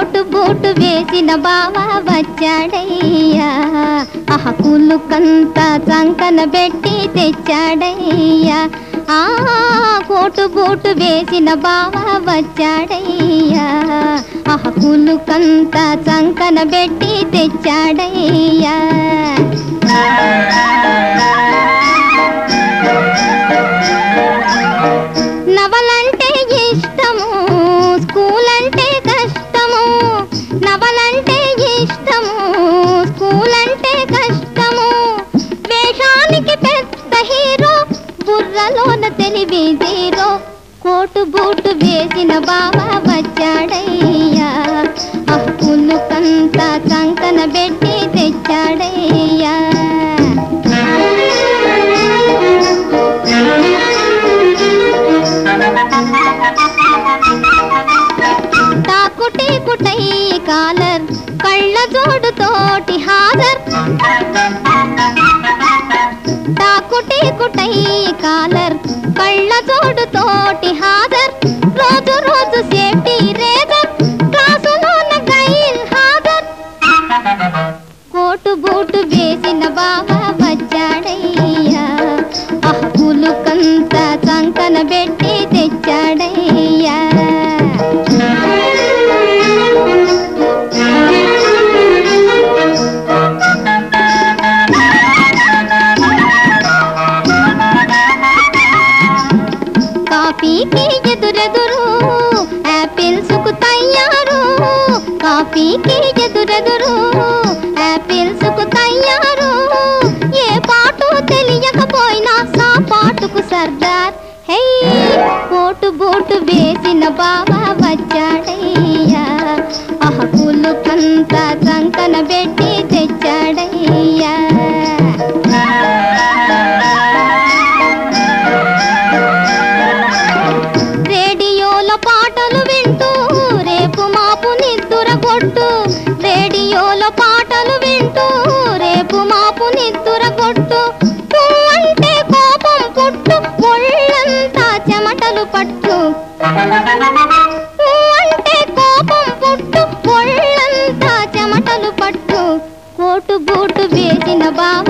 coat boot వేసిన బావ వచ్చాడయ్యా ఆహ కుళ్ళు కంత చంకన పెట్టి తెచ్చాడయ్యా ఆ కోటు బూటు వేసిన బావ వచ్చాడయ్యా ఆహ కుళ్ళు కంత చంకన పెట్టి తెచ్చాడయ్యా నవలంటే ఇష్టము స్కూల్ అంటే కష్టము నవలంటే ఇష్టము స్కూల్ అంటే కష్టము వేషానికి పెద్ద హీరో బుర్రలోన తెలివి జీరో కోటు బూటు వేసిన బావ వచ్చాడయ్యా అప్పులు కంత చంకన పెట్టి తెచ్చాడయ్యా తాకుటి కుటై కాలర్ కళ్ళ జోడు తోటి హాజర్ తాకుటి కుటై కాలర్ కళ్ళ జోడు తోటి హాజర్ రోజు రోజు సేఫ్టీ రేజర్ క్లాసులోన గైల్ హాజర్ కోటు బూటు వేసిన బావ వచ్చాడయ్యా అప్పులు కంత చంకన పెట్టి తెచ్చాడయ్యా కాఫీకి ఎదురెదురు యాపిల్స్ కు తయ్యారు కాఫీకి ఎదురెదురు యాపిల్స్ కు తయ్యారు ఏ పాటు తెలియకపోయినా సా పాటుకు సర్దార్ హే కోటు బూటు వేసిన బాబా వచ్చాడయ్యా అహకులు కంత చంకన పెట్టి తెచ్చాడయ్యా రేడియోలో పాటలు వింటూ రేపు మాపు నిద్దుర కొట్టు రేడియోలో పాటలు వింటూ రేపు మాపు నిద్దుర కొట్టు ఊ అంటే కోపం పుట్టు ఒళ్ళంతా చెమటలు పట్టు ఊ అంటే కోపం పుట్టు ఒళ్ళంతా చెమటలు పట్టు కోటు బూటు వేసిన బావ